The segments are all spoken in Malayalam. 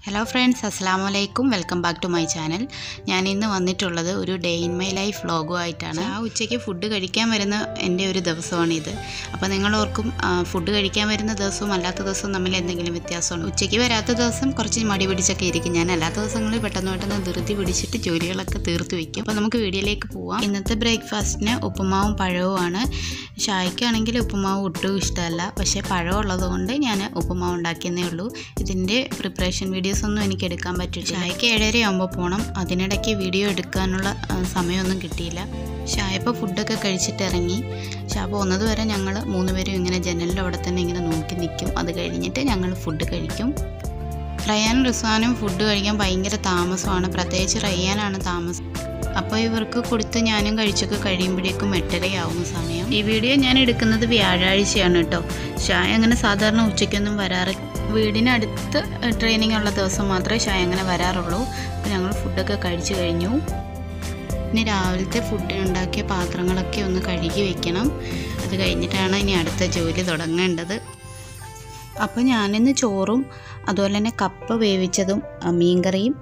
ഹലോ ഫ്രണ്ട്സ് അസ്സാം വലൈക്കും welcome back to my channel ഞാൻ ഇന്ന് വന്നിട്ടുള്ളത് ഒരു ഡേ ഇൻ മൈ ലൈഫ് വ്ളോഗുമായിട്ടാണ് ആ ഉച്ചയ്ക്ക് ഫുഡ് കഴിക്കാൻ വരുന്ന എൻ്റെ ഒരു ദിവസമാണിത് അപ്പോൾ നിങ്ങൾ ഓർക്കും ആ, ഫുഡ് കഴിക്കാൻ വരുന്ന ദിവസവും അല്ലാത്ത ദിവസവും തമ്മിൽ എന്തെങ്കിലും വ്യത്യാസമുണ്ട് ഉച്ചയ്ക്ക് വരാത്ത ദിവസം കുറച്ച് മടി പിടിച്ചൊക്കെ ഇരിക്കും ഞാൻ അല്ലാത്ത ദിവസങ്ങളിൽ പെട്ടെന്ന് പെട്ടെന്ന് ധൃതി പിടിച്ചിട്ട് ജോലികളൊക്കെ തീർത്ത് വയ്ക്കും അപ്പോൾ നമുക്ക് വീഡിയോയിലേക്ക് പോവാം ഇന്നത്തെ ബ്രേക്ക്ഫാസ്റ്റിന് ഉപ്പുമാവും പഴവുമാണ് ഷായ്ക്കാണെങ്കിൽ ഉപ്പുമാവ് ഒട്ടും ഇഷ്ടമല്ല പക്ഷേ പഴം ഉള്ളതുകൊണ്ട് ഞാൻ ഉപ്പുമാവ് ഉണ്ടാക്കിയെന്നേ ഉള്ളൂ ഇതിൻ്റെ പ്രിപ്പറേഷൻ വീഡിയോസ് ഒന്നും എനിക്ക് എടുക്കാൻ പറ്റില്ല ഷായ്ക്ക് ഏഴര ആകുമ്പോൾ പോകണം അതിനിടയ്ക്ക് വീഡിയോ എടുക്കാനുള്ള ആ, സമയമൊന്നും കിട്ടിയില്ല ഷായ ഇപ്പോൾ ഫുഡൊക്കെ കഴിച്ചിട്ട് ഇറങ്ങി ഷാ പോകുന്നത് വരെ ഞങ്ങൾ മൂന്നുപേരും ഇങ്ങനെ ജനലിൻ്റെ അവിടെ തന്നെ ഇങ്ങനെ നോക്കി നിൽക്കും അത് കഴിഞ്ഞിട്ട് ഞങ്ങൾ ഫുഡ് കഴിക്കും റയാൻ റിസ്വാനും ഫുഡ് കഴിക്കാൻ ഭയങ്കര താമസമാണ് പ്രത്യേകിച്ച് റയ്യാനാണ് താമസം അപ്പോൾ ഇവർക്ക് കൊടുത്ത് ഞാനും കഴിച്ചൊക്കെ കഴിയുമ്പോഴേക്കും എട്ടരയാവും സമയം ഈ വീഡിയോ ഞാൻ എടുക്കുന്നത് വ്യാഴാഴ്ചയാണ് കേട്ടോ ഷായ അങ്ങനെ സാധാരണ ഉച്ചയ്ക്കൊന്നും വരാറ് വീടിനടുത്ത് ട്രെയിനിങ് ഉള്ള ദിവസം മാത്രമേ ഷായ അങ്ങനെ വരാറുള്ളൂ അപ്പോൾ ഞങ്ങൾ ഫുഡൊക്കെ കഴിച്ചു കഴിഞ്ഞു ഇനി രാവിലത്തെ ഫുഡ് ഉണ്ടാക്കിയ പാത്രങ്ങളൊക്കെ ഒന്ന് കഴുകി വെക്കണം അത് കഴിഞ്ഞിട്ടാണ് ഇനി അടുത്ത ജോലി തുടങ്ങേണ്ടത് അപ്പോൾ ഞാനിന്ന് ചോറും അതുപോലെ തന്നെ കപ്പ വേവിച്ചതും ആ, മീൻകറിയും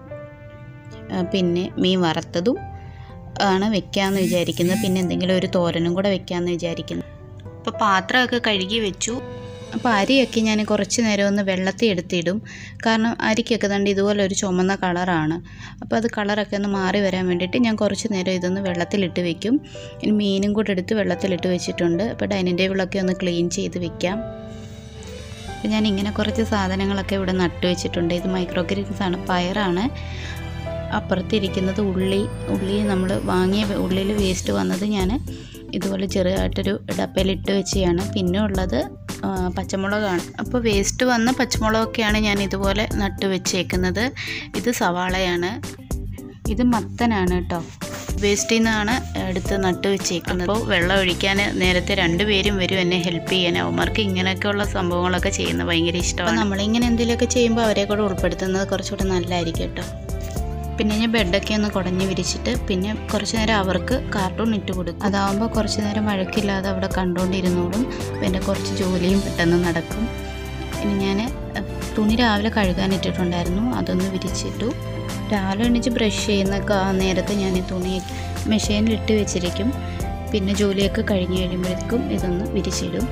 ആ, പിന്നെ മീൻ വറുത്തതും ആണ് വെക്കാമെന്ന് വിചാരിക്കുന്നത് പിന്നെ എന്തെങ്കിലും ഒരു തോരനും കൂടെ വെക്കാമെന്ന് വിചാരിക്കുന്നു അപ്പോൾ പാത്രമൊക്കെ കഴുകി വെച്ചു അപ്പോൾ അരിയൊക്കെ ഞാൻ കുറച്ച് നേരം ഒന്ന് വെള്ളത്തിൽ എടുത്തിടും കാരണം അരിക്കൊക്കെ തണ്ട് ഇതുപോലെ ഒരു ചുമന്ന കളറാണ് അപ്പോൾ അത് കളറൊക്കെ ഒന്ന് മാറി വരാൻ വേണ്ടിയിട്ട് ഞാൻ കുറച്ച് നേരം ഇതൊന്ന് വെള്ളത്തിലിട്ട് വെക്കും ഇനി മീനും കൂടെ എടുത്ത് വെള്ളത്തിലിട്ട് വെച്ചിട്ടുണ്ട് അപ്പോൾ ഡൈനിങ് ടേബിളൊക്കെ ഒന്ന് ക്ലീൻ ചെയ്ത് വെക്കാം അപ്പോൾ ഞാൻ ഇങ്ങനെ കുറച്ച് സാധനങ്ങളൊക്കെ ഇവിടെ നട്ടു വെച്ചിട്ടുണ്ട് ഇത് മൈക്രോ ഗ്രീൻസ് ആണ് പയറാണ് അപ്പുറത്തിരിക്കുന്നത് ഉള്ളി ഉള്ളി നമ്മൾ വാങ്ങിയ ഉള്ളിയിൽ വേസ്റ്റ് വന്നത് ഞാൻ ഇതുപോലെ ചെറുതായിട്ടൊരു ഡപ്പയിലിട്ട് വെച്ചാണ് പിന്നെ ഉള്ളത് ആ, പച്ചമുളകാണ് അപ്പോൾ വേസ്റ്റ് വന്ന പച്ചമുളകൊക്കെയാണ് ഞാൻ ഇതുപോലെ നട്ട് വെച്ചേക്കുന്നത് ഇത് സവാളയാണ് ഇത് മത്തനാണ് കേട്ടോ വേസ്റ്റിൽ നിന്നാണ് എടുത്ത് നട്ട് വെച്ചേക്കുന്നത് അപ്പോൾ വെള്ളം ഒഴിക്കാൻ നേരത്തെ രണ്ടുപേരും വരും എന്നെ ഹെൽപ്പ് ചെയ്യാൻ അവന്മാർക്ക് ഇങ്ങനെയൊക്കെയുള്ള സംഭവങ്ങളൊക്കെ ചെയ്യുന്നത് ഭയങ്കര ഇഷ്ടമാണ് നമ്മളിങ്ങനെ എന്തെങ്കിലുമൊക്കെ ചെയ്യുമ്പോൾ അവരെ കൂടെ ഉൾപ്പെടുത്തുന്നത് കുറച്ചുകൂടെ നല്ലതായിരിക്കും കേട്ടോ പിന്നെ ഞാൻ ബെഡൊക്കെ ഒന്ന് കുടഞ്ഞ് വിരിച്ചിട്ട് പിന്നെ കുറച്ച് നേരം അവർക്ക് കാർട്ടൂൺ ഇട്ട് കൊടുക്കും അതാവുമ്പോൾ കുറച്ച് നേരം വഴക്കില്ലാതെ അവിടെ കണ്ടുകൊണ്ടിരുന്നോളും പിന്നെ കുറച്ച് ജോലിയും പെട്ടെന്ന് നടക്കും ഇനി ഞാൻ തുണി രാവിലെ കഴുകാനിട്ടിട്ടുണ്ടായിരുന്നു അതൊന്ന് വിരിച്ചിട്ടു രാവിലെ എണീച്ച് ബ്രഷ് ചെയ്യുന്ന കാ- നേരത്ത് ഞാൻ ഈ തുണി മെഷീനിൽ ഇട്ട് വെച്ചിരിക്കും പിന്നെ ജോലിയൊക്കെ കഴിഞ്ഞ് കഴിയുമ്പോഴേക്കും ഇതൊന്ന് വിരിച്ചിടും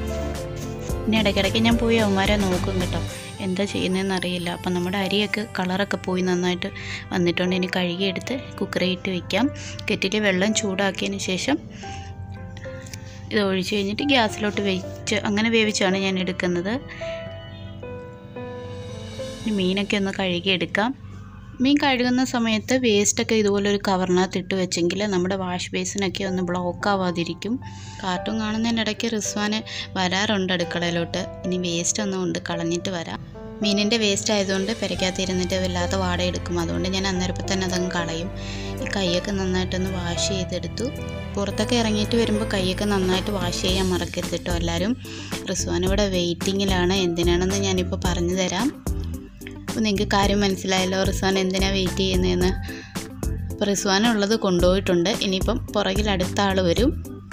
പിന്നെ ഇടയ്ക്കിടയ്ക്ക് ഞാൻ പോയി അവന്മാരെ നോക്കും കേട്ടോ എന്താ ചെയ്യുന്നതെന്ന് അറിയില്ല അപ്പം നമ്മുടെ അരിയൊക്കെ കളറൊക്കെ പോയി നന്നായിട്ട് വന്നിട്ടുണ്ട് ഇനി കഴുകിയെടുത്ത് കുക്കറിൽ ഇട്ട് വെക്കാം കെറ്റിൽ വെള്ളം ചൂടാക്കിയതിന് ശേഷം ഇത് ഒഴിച്ച് കഴിഞ്ഞിട്ട് ഗ്യാസിലോട്ട് വെച്ച് അങ്ങനെ വേവിച്ചാണ് ഞാൻ എടുക്കുന്നത് ഇനി മീനൊക്കെ ഒന്ന് കഴുകിയെടുക്കാം മീൻ കഴുകുന്ന സമയത്ത് വേസ്റ്റൊക്കെ ഇതുപോലെ ഒരു കവറിനകത്ത് ഇട്ട് വെച്ചെങ്കിൽ നമ്മുടെ വാഷ് ബേസിനൊക്കെ ഒന്ന് ബ്ലോക്ക് ആവാതിരിക്കും കാർട്ടൂൺ കാണുന്നതിൻ്റെ ഇടയ്ക്ക് റിസ്വാന് വരാറുണ്ട് അടുക്കളയിലോട്ട് ഇനി വേസ്റ്റ് ഒന്നും കൊണ്ട് കളഞ്ഞിട്ട് വരാം മീനിൻ്റെ വേസ്റ്റ് ആയതുകൊണ്ട് പെരയ്ക്കകത്തിരുന്നിട്ട് വല്ലാത്ത വാട എടുക്കും അതുകൊണ്ട് ഞാൻ അന്നേരപ്പം തന്നെ അതങ്ങ് കളയും ഈ കൈയൊക്കെ നന്നായിട്ടൊന്ന് വാഷ് ചെയ്തെടുത്തു പുറത്തൊക്കെ ഇറങ്ങിയിട്ട് വരുമ്പോൾ കൈയൊക്കെ നന്നായിട്ട് വാഷ് ചെയ്യാൻ മറക്കരുത് കേട്ടോ എല്ലാവരും റിസ്വാൻ ഇവിടെ വെയിറ്റിങ്ങിലാണ് എന്തിനാണെന്ന് ഞാനിപ്പോൾ പറഞ്ഞു തരാം അപ്പോൾ നിങ്ങൾക്ക് കാര്യം മനസ്സിലായല്ലോ റിസ്വാൻ എന്തിനാണ് വെയിറ്റ് ചെയ്യുന്നതെന്ന് അപ്പോൾ റിസ്വാനുള്ളത് കൊണ്ടുപോയിട്ടുണ്ട് ഇനിയിപ്പം പുറകിൽ അടുത്ത ആൾ വരും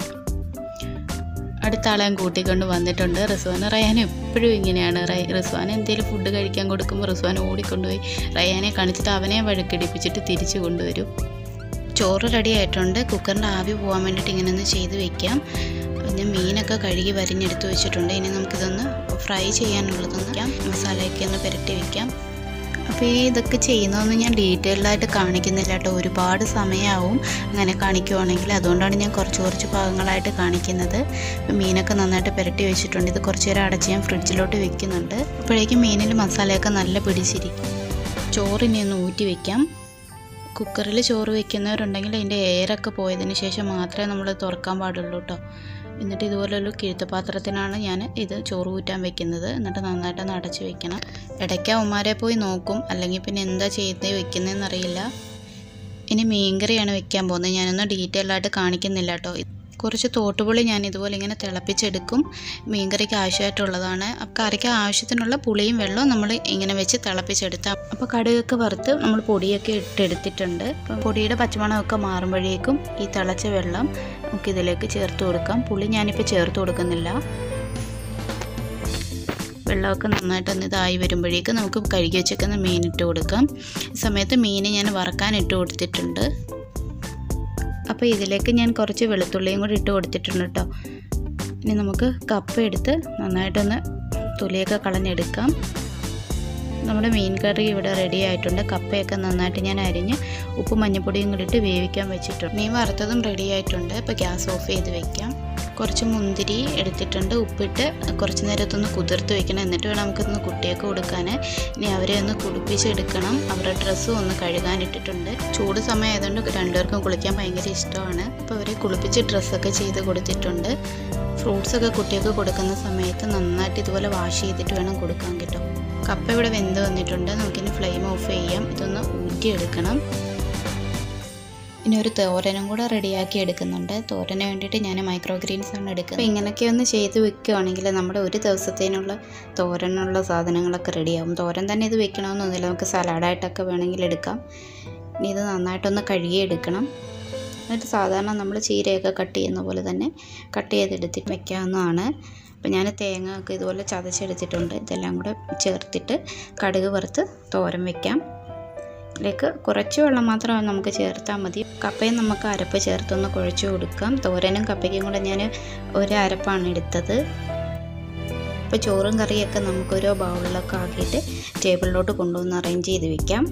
അടുത്ത ആളെ ഞാൻ കൂട്ടിക്കൊണ്ട് വന്നിട്ടുണ്ട് റിസ്വാൻ റയാൻ എപ്പോഴും ഇങ്ങനെയാണ് റയ- റിസ്വാൻ എന്തെങ്കിലും ഫുഡ് കഴിക്കാൻ കൊടുക്കുമ്പോൾ റിസ്വാൻ ഓടിക്കൊണ്ടുപോയി റയാനെ കാണിച്ചിട്ട് അവനെ വഴുക്കടിപ്പിച്ചിട്ട് തിരിച്ചു കൊണ്ടുവരും ചോറ് റെഡി ആയിട്ടുണ്ട് കുക്കറിൻ്റെ ആവി പോകാൻ വേണ്ടിയിട്ട് ഇങ്ങനെ ഒന്ന് ചെയ്ത് വെക്കാം ഞാൻ മീനൊക്കെ കഴുകി വരിഞ്ഞെടുത്ത് വെച്ചിട്ടുണ്ട് ഇനി നമുക്കിതൊന്ന് ഫ്രൈ ചെയ്യാനുള്ളതൊന്ന് വെക്കാം മസാലയൊക്കെ ഒന്ന് പുരട്ടി വെക്കാം അപ്പോൾ ഈ ഇതൊക്കെ ചെയ്യുന്നതൊന്നും ഞാൻ ഡീറ്റെയിൽഡായിട്ട് കാണിക്കുന്നില്ല കേട്ടോ ഒരുപാട് സമയമാവും അങ്ങനെ കാണിക്കുവാണെങ്കിൽ അതുകൊണ്ടാണ് ഞാൻ കുറച്ച് കുറച്ച് ഭാഗങ്ങളായിട്ട് കാണിക്കുന്നത് അപ്പോൾ മീനൊക്കെ നന്നായിട്ട് പുരട്ടി വെച്ചിട്ടുണ്ട് ഇത് കുറച്ച് നേരം അടച്ച് ഞാൻ ഫ്രിഡ്ജിലോട്ട് വെക്കുന്നുണ്ട് അപ്പോഴേക്കും മീനിൽ മസാലയൊക്കെ നല്ല പിടിച്ചിരിക്കും ചോറിനെ ഒന്ന് ഊറ്റി വെക്കാം കുക്കറിൽ ചോറ് വെക്കുന്നവരുണ്ടെങ്കിൽ അതിൻ്റെ എയറൊക്കെ പോയതിന് ശേഷം മാത്രമേ നമ്മൾ തുറക്കാൻ പാടുള്ളൂ കേട്ടോ എന്നിട്ട് ഇതുപോലൊരു കിഴുത്തപാത്രത്തിനാണ് ഞാൻ ഇത് ചോറ് ഊറ്റാൻ വെക്കുന്നത് എന്നിട്ട് നന്നായിട്ടൊന്ന് അടച്ച് വെക്കണം ഇടയ്ക്ക് അവന്മാരെ പോയി നോക്കും അല്ലെങ്കിൽ പിന്നെ എന്താ ചെയ്ത് വെക്കുന്നതെന്ന് അറിയില്ല ഇനി മീൻകറിയാണ് വെക്കാൻ പോകുന്നത് ഞാനൊന്നും ഡീറ്റെയിൽ ആയിട്ട് കാണിക്കുന്നില്ല കേട്ടോ കുറച്ച് തോട്ടുപുളി ഞാൻ ഇതുപോലെ ഇങ്ങനെ തിളപ്പിച്ചെടുക്കും മീൻകറിക്ക് ആവശ്യമായിട്ടുള്ളതാണ് അപ്പോൾ കറിക്ക് ആവശ്യത്തിനുള്ള പുളിയും വെള്ളവും നമ്മൾ ഇങ്ങനെ വെച്ച് തിളപ്പിച്ചെടുത്താൽ അപ്പോൾ കടുകൊക്കെ വറുത്ത് നമ്മൾ പൊടിയൊക്കെ ഇട്ടെടുത്തിട്ടുണ്ട് അപ്പോൾ പൊടിയുടെ പച്ചമണമൊക്കെ മാറുമ്പോഴേക്കും ഈ തിളച്ച വെള്ളം നമുക്ക് ഇതിലേക്ക് ചേർത്ത് കൊടുക്കാം പുളി ഞാനിപ്പോൾ ചേർത്ത് കൊടുക്കുന്നില്ല വെള്ളമൊക്കെ നന്നായിട്ടൊന്ന് ഇതായി വരുമ്പോഴേക്ക് നമുക്ക് കഴുകി വെച്ചേക്കുന്ന മീൻ ഇട്ട് കൊടുക്കാം ഈ സമയത്ത് മീൻ ഞാൻ വറക്കാൻ ഇട്ട് കൊടുത്തിട്ടുണ്ട് അപ്പോൾ ഇതിലേക്ക് ഞാൻ കുറച്ച് വെളുത്തുള്ളിയും കൂടി ഇട്ട് കൊടുത്തിട്ടുണ്ട് കേട്ടോ ഇനി നമുക്ക് കപ്പ എടുത്ത് നന്നായിട്ടൊന്ന് തൊലിയൊക്കെ കളഞ്ഞെടുക്കാം നമ്മുടെ മീൻ കറി ഇവിടെ റെഡി ആയിട്ടുണ്ട് കപ്പയൊക്കെ നന്നായിട്ട് ഞാൻ അരിഞ്ഞ് ഉപ്പും മഞ്ഞൾപ്പൊടിയും കൂടി ഇട്ട് വേവിക്കാൻ വെച്ചിട്ടുണ്ട് മീൻ വറുത്തതും റെഡി ആയിട്ടുണ്ട് ഇപ്പോൾ ഗ്യാസ് ഓഫ് ചെയ്ത് വെക്കാം കുറച്ച് മുന്തിരി എടുത്തിട്ടുണ്ട് ഉപ്പിട്ട് കുറച്ച് നേരത്തൊന്ന് കുതിർത്ത് വെക്കണം എന്നിട്ട് വേണം നമുക്കൊന്ന് കുട്ടിയൊക്കെ കൊടുക്കാൻ ഇനി അവരെ ഒന്ന് കുളിപ്പിച്ചെടുക്കണം അവരുടെ ഡ്രസ്സും ഒന്ന് കഴുകാനിട്ടിട്ടുണ്ട് ചൂട് സമയം ആയതുകൊണ്ട് രണ്ടുപേർക്കും കുളിക്കാൻ ഭയങ്കര ഇഷ്ടമാണ് അപ്പോൾ അവരെ കുളിപ്പിച്ച് ഡ്രസ്സൊക്കെ ചെയ്ത് കൊടുത്തിട്ടുണ്ട് ഫ്രൂട്ട്സൊക്കെ കുട്ടിയൊക്കെ കൊടുക്കുന്ന സമയത്ത് നന്നായിട്ട് ഇതുപോലെ വാഷ് ചെയ്തിട്ട് വേണം കൊടുക്കാൻ കേട്ടോ കപ്പ ഇവിടെ വെന്ത് വന്നിട്ടുണ്ട് നമുക്കിനി ഫ്ലെയിം ഓഫ് ചെയ്യാം ഇതൊന്ന് ഊറ്റിയെടുക്കണം ഇനി ഒരു തോരനും കൂടെ റെഡിയാക്കി എടുക്കുന്നുണ്ട് തോരന് വേണ്ടിയിട്ട് ഞാൻ മൈക്രോ ഗ്രീൻസ് ആണ് എടുക്കുന്നത് അപ്പോൾ ഇങ്ങനെയൊക്കെ ഒന്ന് ചെയ്ത് വെക്കുകയാണെങ്കിൽ നമ്മുടെ ഒരു ദിവസത്തേനുള്ള തോരനുള്ള സാധനങ്ങളൊക്കെ റെഡിയാവും തോരൻ തന്നെ ഇത് വെക്കണമെന്നൊന്നുമില്ല നമുക്ക് സലാഡായിട്ടൊക്കെ വേണമെങ്കിൽ എടുക്കാം ഇനി ഇത് നന്നായിട്ടൊന്ന് കഴുകിയെടുക്കണം എന്നിട്ട് സാധാരണ നമ്മൾ ചീരയൊക്കെ കട്ട് ചെയ്യുന്ന പോലെ തന്നെ കട്ട് ചെയ്തെടുത്തിട്ട് വെക്കാവുന്നതാണ് അപ്പോൾ ഞാൻ തേങ്ങ ഒക്കെ ഇതുപോലെ ചതച്ചെടുത്തിട്ടുണ്ട് ഇതെല്ലാം കൂടെ ചേർത്തിട്ട് കടുക് വറുത്ത് തോരൻ വെക്കാം ഇതിലേക്ക് കുറച്ച് വെള്ളം മാത്രം നമുക്ക് ചേർത്താൽ മതി കപ്പയും നമുക്ക് അരപ്പ് ചേർത്തൊന്ന് കുഴച്ച് കൊടുക്കാം തോരനും കപ്പയ്ക്കും കൂടെ ഞാൻ ഒരു അരപ്പാണ് എടുത്തത് ഇപ്പോൾ ചോറും കറിയൊക്കെ നമുക്കൊരോ ബൗളിലൊക്കെ ആക്കിയിട്ട് ടേബിളിലോട്ട് കൊണ്ടുവന്ന് അറേഞ്ച് ചെയ്ത് വെക്കാം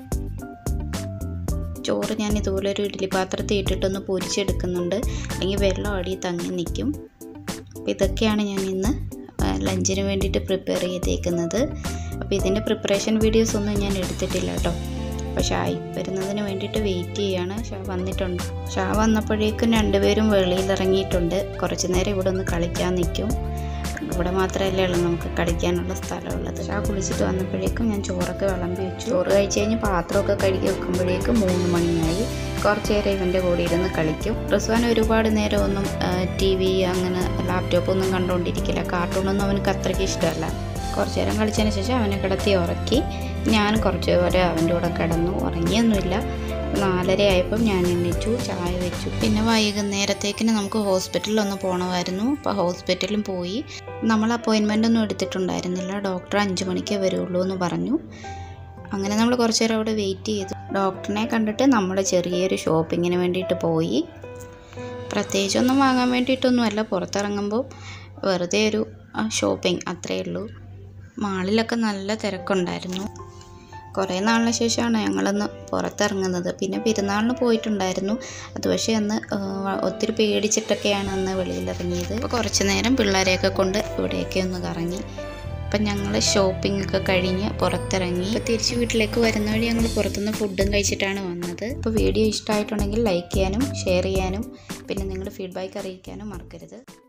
ചോറ് ഞാൻ ഇതുപോലെ ഒരു ഇഡ്ഡലി പാത്രത്തിൽ ഇട്ടിട്ടൊന്ന് പൊരിച്ചെടുക്കുന്നുണ്ട് അല്ലെങ്കിൽ വെള്ളം അടി തങ്ങി നിൽക്കും അപ്പോൾ ഇതൊക്കെയാണ് ഞാൻ ഇന്ന് ലഞ്ചിന് വേണ്ടിയിട്ട് പ്രിപ്പയർ ചെയ്തേക്കുന്നത് അപ്പോൾ ഇതിൻ്റെ പ്രിപ്പറേഷൻ വീഡിയോസ് ഒന്നും ഞാൻ എടുത്തിട്ടില്ല കേട്ടോ അപ്പോൾ ഷായ് വരുന്നതിന് വേണ്ടിയിട്ട് വെയിറ്റ് ചെയ്യാണ് ഷാ വന്നിട്ടുണ്ട് ഷാ വന്നപ്പോഴേക്കും രണ്ടുപേരും വെളിയിൽ ഇറങ്ങിയിട്ടുണ്ട് കുറച്ച് നേരം ഇവിടെ ഒന്ന് കളിക്കാൻ നിൽക്കും ഇവിടെ മാത്രമല്ലേ ഉള്ളൂ നമുക്ക് കളിക്കാനുള്ള സ്ഥലമുള്ളത് ഷാ കുളിച്ചിട്ട് വന്നപ്പോഴേക്കും ഞാൻ ചോറൊക്കെ വിളമ്പി വെച്ചു ചോറ് കഴിച്ച് കഴിഞ്ഞ് പാത്രമൊക്കെ കഴുകി വെക്കുമ്പോഴേക്കും മൂന്ന് മണിയായി കുറച്ച് നേരം ഇവൻ്റെ കൂടെ ഇരുന്ന് കളിക്കും റിസ്വാൻ ഒരുപാട് നേരം ഒന്നും ടി വി അങ്ങനെ ലാപ്ടോപ്പ് ഒന്നും കണ്ടുകൊണ്ടിരിക്കില്ല കാർട്ടൂണൊന്നും അവനക്ക് അത്രയ്ക്ക് ഇഷ്ടമല്ല കുറച്ച് നേരം കളിച്ചതിന് ശേഷം അവനെ കിടത്തി ഉറക്കി ഞാൻ കുറച്ച് വരെ അവൻ്റെ കൂടെ കിടന്നു ഉറങ്ങിയൊന്നുമില്ല നാലര ആയപ്പം ഞാൻ എണ്ണിച്ചു ചായ വെച്ചു പിന്നെ വൈകുന്നേരത്തേക്കിന് നമുക്ക് ഹോസ്പിറ്റലിൽ ഒന്ന് പോകണമായിരുന്നു അപ്പോൾ ഹോസ്പിറ്റലിലും പോയി നമ്മൾ അപ്പോയിൻമെൻ്റ് ഒന്നും എടുത്തിട്ടുണ്ടായിരുന്നില്ല ഡോക്ടർ അഞ്ച് മണിക്കേ വരുള്ളൂ എന്ന് പറഞ്ഞു അങ്ങനെ നമ്മൾ കുറച്ച് നേരം അവിടെ വെയിറ്റ് ചെയ്തു ഡോക്ടറിനെ കണ്ടിട്ട് നമ്മൾ ചെറിയൊരു ഷോപ്പിങ്ങിന് വേണ്ടിയിട്ട് പോയി പ്രത്യേകിച്ചൊന്നും വാങ്ങാൻ വേണ്ടിയിട്ടൊന്നുമല്ല പുറത്തിറങ്ങുമ്പോൾ വെറുതെ ഒരു ഷോപ്പിംഗ് അത്രയേ ഉള്ളൂ മാളിലൊക്കെ നല്ല തിരക്കുണ്ടായിരുന്നു കുറേ നാളിന് ശേഷമാണ് ഞങ്ങളൊന്ന് പുറത്തിറങ്ങുന്നത് പിന്നെ പെരുന്നാളിന് പോയിട്ടുണ്ടായിരുന്നു അത് പക്ഷേ അന്ന് ഒത്തിരി പേടിച്ചിട്ടൊക്കെയാണ് അന്ന് വെളിയിലിറങ്ങിയത് അപ്പോൾ കുറച്ച് നേരം പിള്ളേരെയൊക്കെ കൊണ്ട് ഇവിടെയൊക്കെ ഒന്ന് കറങ്ങി അപ്പം ഞങ്ങൾ ഷോപ്പിംഗ് ഒക്കെ കഴിഞ്ഞ് പുറത്തിറങ്ങി അപ്പോൾ തിരിച്ച് വീട്ടിലേക്ക് വരുന്ന വഴി ഞങ്ങൾ പുറത്തുനിന്ന് ഫുഡും കഴിച്ചിട്ടാണ് വന്നത് അപ്പോൾ വീഡിയോ ഇഷ്ടമായിട്ടുണ്ടെങ്കിൽ ലൈക്ക് ചെയ്യാനും ഷെയർ ചെയ്യാനും പിന്നെ നിങ്ങളുടെ ഫീഡ്ബാക്ക് അറിയിക്കാനും മറക്കരുത്